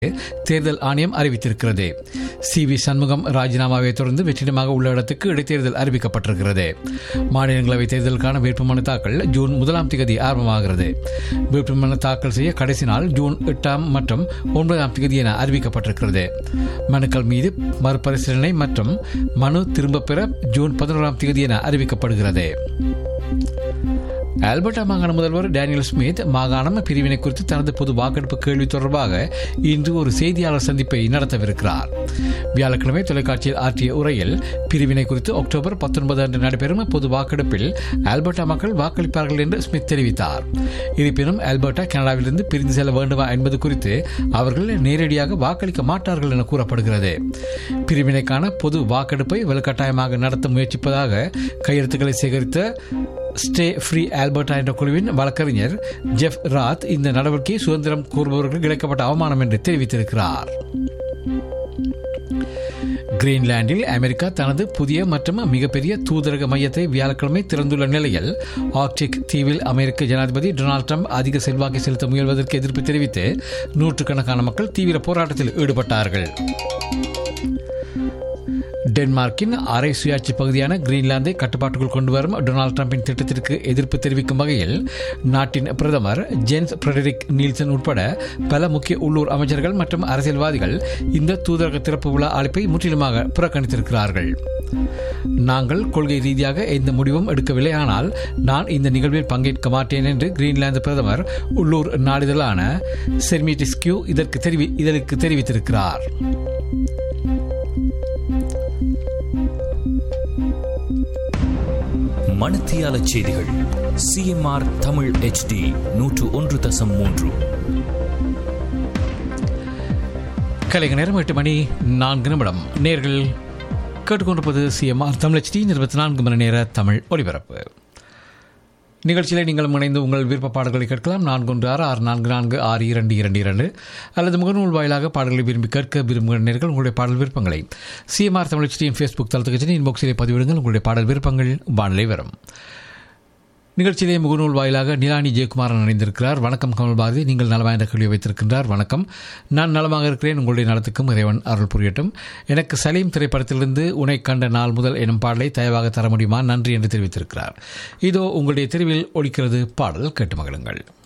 தேர்தல் ஆணையம் அறிவித்திருக்கிறது சி வி சண்முகம் ராஜினாமாவை தொடர்ந்து வெற்றிடமாக உள்ள இடத்துக்கு இடைத்தேர்தல் அறிவிக்கப்பட்டிருக்கிறது மாநிலங்களவை தேர்தலுக்கான வேட்புமனு தாக்கல் ஜூன் முதலாம் தேதி ஆரம்பமாகிறது வேட்புமனு தாக்கல் செய்ய கடைசி நாள் ஜூன் எட்டாம் மற்றும் ஒன்பதாம் தேதி என அறிவிக்கப்பட்டிருக்கிறது மனுக்கள் மீது மறுபரிசீலனை மற்றும் மனு திரும்பப் பெற ஜூன் பதினோராம் தேதி என அறிவிக்கப்படுகிறது ஆல்பர்டா மாகாண முதல்வர் டேனியல் ஸ்மித் மாகாணம் பிரிவினை குறித்து தனது பொது வாக்கெடுப்பு கேள்வி தொடர்பாக இன்று ஒரு செய்தியாளர் சந்திப்பை நடத்தவிருக்கிறார் வியாழக்கிழமை தொலைக்காட்சியில் ஆற்றிய உரையில் பிரிவினை குறித்து அக்டோபர் பத்தொன்பது அன்று நடைபெறும் பொது வாக்கெடுப்பில் ஆல்பர்டா மக்கள் வாக்களிப்பார்கள் என்று ஸ்மித் தெரிவித்தார் இருப்பினும் ஆல்பர்டா கனடாவிலிருந்து பிரிந்து செல்ல வேண்டுமா என்பது குறித்து அவர்கள் நேரடியாக வாக்களிக்க மாட்டார்கள் என கூறப்படுகிறது பிரிவினைக்கான பொது வாக்கெடுப்பை வலுக்கட்டாயமாக நடத்த முயற்சிப்பதாக கையெழுத்துக்களை சேகரித்த ஸ்டே ஃப்ரீ ஆல்பர்டா என்ற குழுவின் வழக்கறிஞர் ஜெஃப் ராத் இந்த நடவடிக்கை சுதந்திரம் கோருபவர்களுக்கு இழைக்கப்பட்ட அவமானம் என்று தெரிவித்திருக்கிறார் கிரீன்லாந்தில் அமெரிக்கா தனது புதிய மற்றும் மிகப்பெரிய தூதரக மையத்தை வியாழக்கிழமை திறந்துள்ள நிலையில் ஆர்டிக் தீவில் அமெரிக்க ஜனாதிபதி டொனால்டு ட்ரம்ப் அதிக செல்வாக்கை செலுத்த முயல்வதற்கு எதிர்ப்பு தெரிவித்து நூற்றுக்கணக்கான மக்கள் தீவிர போராட்டத்தில் ஈடுபட்டார்கள் டென்மார்க்கின் அரை சுயாட்சி பகுதியான கிரீன்லாந்தை கட்டுப்பாட்டுக்குள் கொண்டு வரும் டொனால்டு டிரம்பின் திட்டத்திற்கு எதிர்ப்பு தெரிவிக்கும் வகையில் நாட்டின் பிரதமர் ஜேம்ஸ் ஃபிரெடரிக் நீல்சன் உட்பட பல முக்கிய உள்ளூர் அமைச்சர்கள் மற்றும் அரசியல்வாதிகள் இந்த தூதரக திறப்பு விழா அழைப்பை முற்றிலுமாக புறக்கணித்திருக்கிறார்கள் நாங்கள் கொள்கை ரீதியாக எந்த முடிவும் எடுக்கவில்லை ஆனால் நான் இந்த நிகழ்வில் பங்கேற்க மாட்டேன் என்று கிரீன்லாந்து பிரதமர் உள்ளூர் நாளிதழான செர்மிட்டிஸ்கியூ இதற்கு தெரிவி இதற்கு தெரிவித்திருக்கிறார் மணத்தியால செய்திகள் சிஎம்ஆர் தமிழ் ஹெச்டி நூற்று ஒன்று தசம் மூன்று கலைஞர் நேரம் எட்டு மணி நான்கு நிமிடம் நேர்கள் கேட்டுக்கொண்டிருப்பது சிஎம்ஆர் தமிழ் ஹெச்டி இருபத்தி நான்கு மணி நேர தமிழ் ஒலிபரப்பு நிகழ்ச்சியில் நீங்கள் இணைந்து உங்கள் விருப்ப பாடல்களை கேட்கலாம் நான்கு ஒன்று ஆறு ஆறு நான்கு நான்கு ஆறு இரண்டு இரண்டு இரண்டு அல்லது முகநூல் வாயிலாக பாடல்களை விரும்பி கேட்க விரும்புகிற நேர்கள் உங்களுடைய பாடல் விருப்பங்களை சிஎம்ஆர் தமிழ் ஹெச்டியின் ஃபேஸ்புக் தளத்துக்கு சென்று இன்பாக்ஸிலே பதிவிடுங்கள் உங்களுடைய பாடல் விருப்பங்கள் வானிலை வரும் நிகழ்ச்சியிலே முகநூல் வாயிலாக நிலானி ஜெயக்குமாரன் இணைந்திருக்கிறார் வணக்கம் கமல் பாரதி நீங்கள் நலமாக என்ற கேள்வி வைத்திருக்கின்றார் வணக்கம் நான் நலமாக இருக்கிறேன் உங்களுடைய நலத்துக்கும் இறைவன் அருள் புரியட்டும் எனக்கு சலீம் திரைப்படத்திலிருந்து உனை கண்ட நாள் முதல் எனும் பாடலை தயவாக தர முடியுமா நன்றி என்று தெரிவித்திருக்கிறார் இதோ உங்களுடைய தெருவில் ஒழிக்கிறது பாடல் கேட்டு மகிழுங்கள்